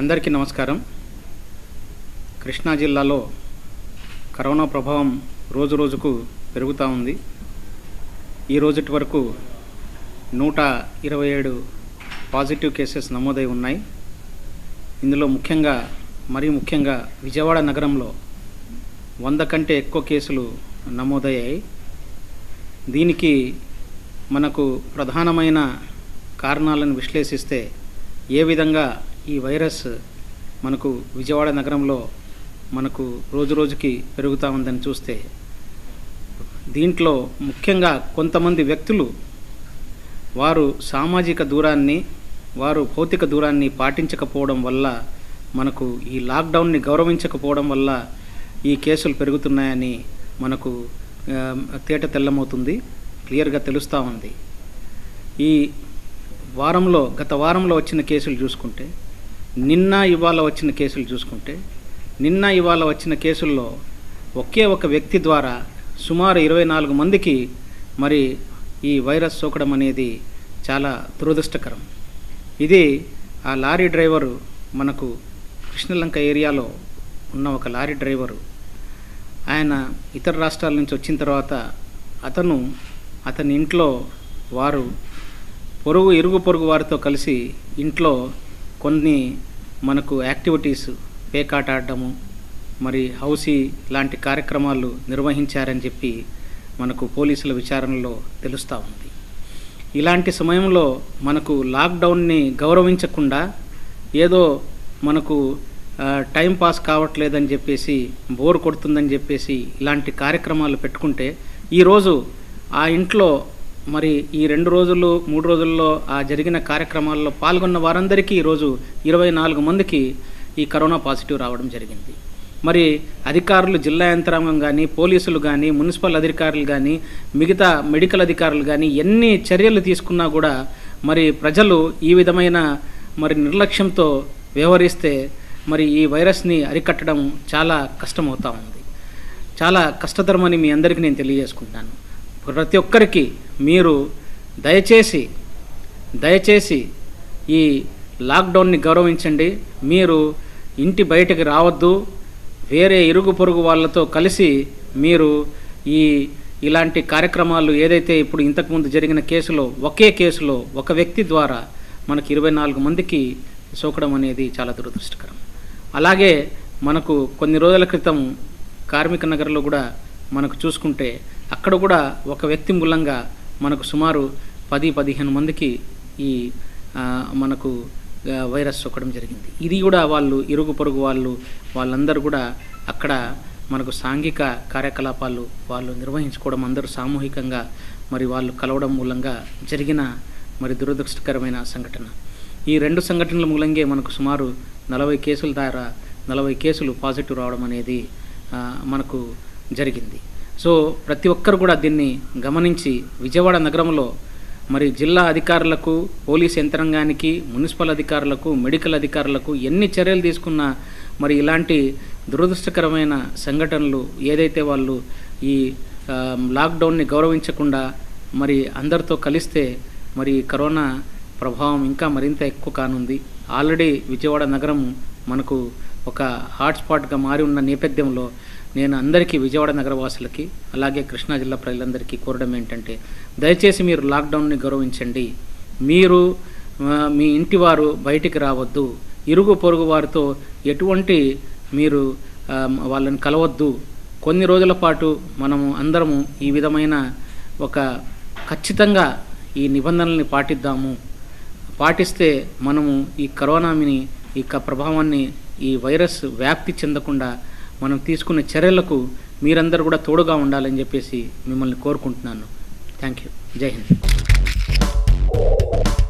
అందరికీ నమస్కారం కృష్ణా జిల్లాలో కరోనా ప్రభావం రోజు రోజుకు పెరుగుతూ ఉంది ఈ రోజుటి వరకు నూట ఇరవై ఏడు పాజిటివ్ కేసెస్ నమోదై ఉన్నాయి ఇందులో ముఖ్యంగా మరీ ముఖ్యంగా విజయవాడ నగరంలో వంద కంటే ఎక్కువ కేసులు నమోదయ్యాయి దీనికి మనకు ప్రధానమైన కారణాలను విశ్లేషిస్తే ఏ విధంగా ఈ వైరస్ మనకు విజయవాడ నగరంలో మనకు రోజు రోజుకి పెరుగుతూ ఉందని చూస్తే దీంట్లో ముఖ్యంగా కొంతమంది వ్యక్తులు వారు సామాజిక దూరాన్ని వారు భౌతిక దూరాన్ని పాటించకపోవడం వల్ల మనకు ఈ లాక్డౌన్ని గౌరవించకపోవడం వల్ల ఈ కేసులు పెరుగుతున్నాయని మనకు ఆ, తేట తెల్లమవుతుంది క్లియర్గా తెలుస్తూ ఉంది ఈ వారంలో గత వారంలో వచ్చిన కేసులు చూసుకుంటే నిన్న ఇవాళ వచ్చిన కేసులు చూసుకుంటే నిన్న ఇవాళ వచ్చిన కేసుల్లో ఒకే ఒక వ్యక్తి ద్వారా సుమారు ఇరవై నాలుగు మందికి మరి ఈ వైరస్ సోకడం అనేది చాలా దురదృష్టకరం ఇది ఆ లారీ డ్రైవరు మనకు కృష్ణలంక ఏరియాలో ఉన్న ఒక లారీ డ్రైవరు ఆయన ఇతర రాష్ట్రాల నుంచి వచ్చిన తర్వాత అతను అతని ఇంట్లో వారు పొరుగు ఇరుగు పొరుగు వారితో కలిసి ఇంట్లో కొన్ని మనకు యాక్టివిటీస్ పేకాట ఆడడము మరి హౌసీ లాంటి కార్యక్రమాలు నిర్వహించారని చెప్పి మనకు పోలీసుల విచారణలో తెలుస్తూ ఉంది ఇలాంటి సమయంలో మనకు లాక్డౌన్ని గౌరవించకుండా ఏదో మనకు ఆ, టైం పాస్ కావట్లేదని చెప్పేసి బోర్ కొడుతుందని చెప్పేసి ఇలాంటి కార్యక్రమాలు పెట్టుకుంటే ఈరోజు ఆ ఇంట్లో మరి ఈ రెండు రోజులు మూడు రోజుల్లో ఆ జరిగిన కార్యక్రమాల్లో పాల్గొన్న వారందరికీ ఈరోజు ఇరవై నాలుగు మందికి ఈ కరోనా పాజిటివ్ రావడం జరిగింది మరి అధికారులు జిల్లా యంత్రాంగం కానీ పోలీసులు కానీ మున్సిపల్ అధికారులు కానీ మిగతా మెడికల్ అధికారులు కానీ ఎన్ని చర్యలు తీసుకున్నా కూడా మరి ప్రజలు ఈ విధమైన మరి నిర్లక్ష్యంతో వ్యవహరిస్తే మరి ఈ వైరస్ని అరికట్టడం చాలా కష్టమవుతా ఉంది చాలా కష్టతరమని మీ అందరికీ నేను తెలియజేసుకుంటున్నాను ప్రతి ఒక్కరికి మీరు దయచేసి దయచేసి ఈ లాక్డౌన్ని గౌరవించండి మీరు ఇంటి బయటకు రావద్దు వేరే ఇరుగు పొరుగు వాళ్ళతో కలిసి మీరు ఈ ఇలాంటి కార్యక్రమాలు ఏదైతే ఇప్పుడు ఇంతకుముందు జరిగిన కేసులో ఒకే కేసులో ఒక వ్యక్తి ద్వారా మనకి ఇరవై నాలుగు మందికి సోకడం అనేది చాలా దురదృష్టకరం అలాగే మనకు కొన్ని రోజుల క్రితం కార్మిక నగర్లో కూడా మనకు చూసుకుంటే అక్కడ కూడా ఒక వ్యక్తి మూలంగా మనకు సుమారు పది పదిహేను మందికి ఈ ఆ, మనకు ఆ, వైరస్ సోకడం జరిగింది ఇది కూడా వాళ్ళు ఇరుగు పొరుగు వాళ్ళు వాళ్ళందరూ కూడా అక్కడ మనకు సాంఘిక కార్యకలాపాలు వాళ్ళు నిర్వహించుకోవడం అందరూ సామూహికంగా మరి వాళ్ళు కలవడం మూలంగా జరిగిన మరి దురదృష్టకరమైన సంఘటన ఈ రెండు సంఘటనల మూలంగా మనకు సుమారు నలభై కేసుల ద్వారా నలభై కేసులు పాజిటివ్ రావడం అనేది ఆ, మనకు జరిగింది సో ప్రతి ఒక్కరు కూడా దీన్ని గమనించి విజయవాడ నగరంలో మరి జిల్లా అధికారులకు పోలీస్ యంత్రాంగానికి మున్సిపల్ అధికారులకు మెడికల్ అధికారులకు ఎన్ని చర్యలు తీసుకున్నా మరి ఇలాంటి దురదృష్టకరమైన సంఘటనలు ఏదైతే వాళ్ళు ఈ ఆ, లాక్డౌన్ని గౌరవించకుండా మరి అందరితో కలిస్తే మరి కరోనా ప్రభావం ఇంకా మరింత ఎక్కువ కానుంది ఆల్రెడీ విజయవాడ నగరం మనకు ఒక హాట్స్పాట్గా మారి ఉన్న నేపథ్యంలో నేను అందరికీ విజయవాడ నగరవాసులకి అలాగే కృష్ణా జిల్లా ప్రజలందరికీ కోరడం ఏంటంటే దయచేసి మీరు లాక్డౌన్ని గౌరవించండి మీరు ఆ, మీ ఇంటి వారు బయటికి రావద్దు ఇరుగు పొరుగు వారితో ఎటువంటి మీరు ఆ, వాళ్ళని కలవద్దు కొన్ని రోజుల పాటు మనము అందరము ఈ విధమైన ఒక ఖచ్చితంగా ఈ నిబంధనల్ని పాటిద్దాము పాటిస్తే మనము ఈ కరోనాని ఈ క- ప్రభావాన్ని ఈ వైరస్ వ్యాప్తి చెందకుండా మనం తీసుకునే చర్యలకు మీరందరూ కూడా తోడుగా ఉండాలని చెప్పేసి మిమ్మల్ని కోరుకుంటున్నాను థ్యాంక్ యూ జై హింద్